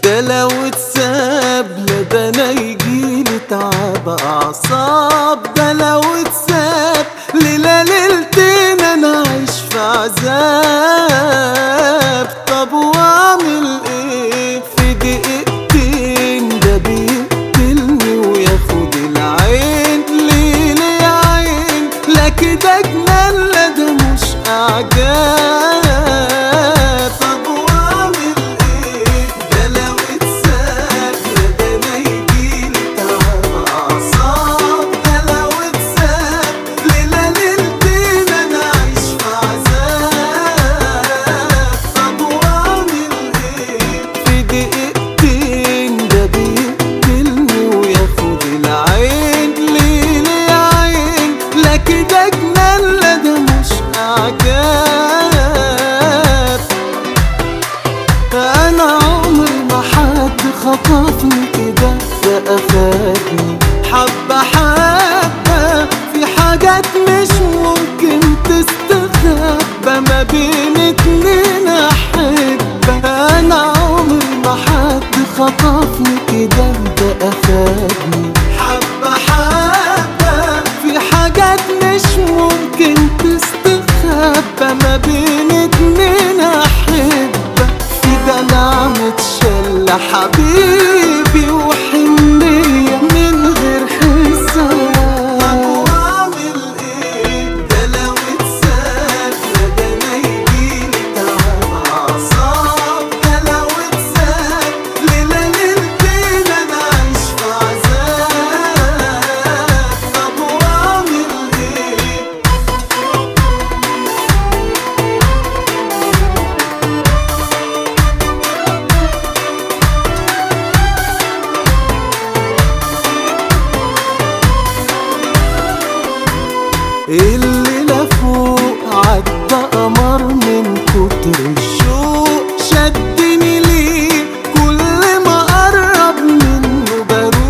ده لو اتساب لا ده انا يجيلي تعب اعصاب ده لو اتساب ليلة ليلتين انا عايش في عذاب طب واعمل ايه في دقيقتين ده بيقتلني وياخد العين ليه ليه يا عين لا كده جنان لا ده مش اعجاب طب واعمل ايه ده لو اتساب لا ده انا يجيلي تعب اعصاب ده لو اتساب ليلة ليلتين انا عايش في عذاب طب واعمل ايه في دقيقتين ده بيقتلني وياخد العين ليه ليه يا عين لا كده جنان لا ده مش اعجاب انا عمري ما حد خطفني كده ده اخدني حبة حبة في حاجات مش ممكن تستخبى ما بين اتنين احبة انا عمري ما حد خطفني كده ده اخدني حبة حبة في حاجات مش ممكن تستخبى ما بين اتنين احبة في دلع متشلة حبيبي وحنية من غير حساب طب واعمل ايه ده لو اتساب لا ده انا يجيلي تعب اعصاب ده لو اتساب ليلة ليلتين انا عايش في عذاب طب واعمل ايه الليلة فوق عدى قمر من كتر الشوق شدني ليه كل ما قرب منه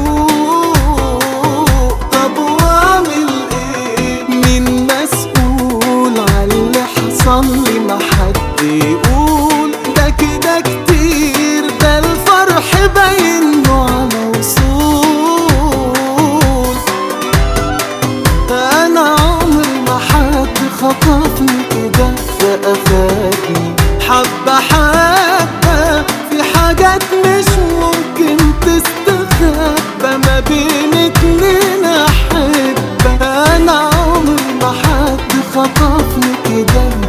بروق طب واعمل ايه مين مسؤول عن اللي حصل لي ما حد يقول ده كده كتير ده الفرح باين له على وصول انا عمري ما حد خطفني كده ده اخدني حبة حبة في حاجات مش ممكن تستخبى ما بين اتنين احبة انا عمري ما حد خطفني كده